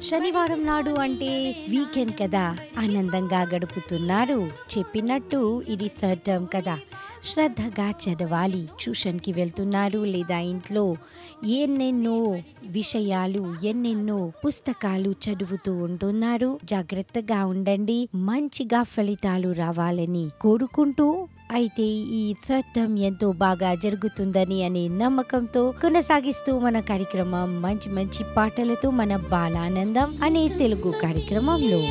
శనివారం నాడు అంటే వీకెండ్ కదా ఆనందంగా గడుపుతున్నారు చెప్పినట్టు ఇది థర్డ్ టర్మ్ కదా శ్రద్ధగా చదవాలి ట్యూషన్కి వెళ్తున్నారు లేదా ఇంట్లో ఎన్నెన్నో విషయాలు ఎన్నెన్నో పుస్తకాలు చదువుతూ ఉంటున్నారు జాగ్రత్తగా ఉండండి మంచిగా ఫలితాలు రావాలని కోరుకుంటూ అయితే ఈ థర్డ్ టర్మ్ ఎంతో బాగా జరుగుతుందని అనే నమ్మకంతో కొనసాగిస్తూ మన కార్యక్రమం మంచి మంచి పాటలతో మన బాలానందం అనే తెలుగు కార్యక్రమంలో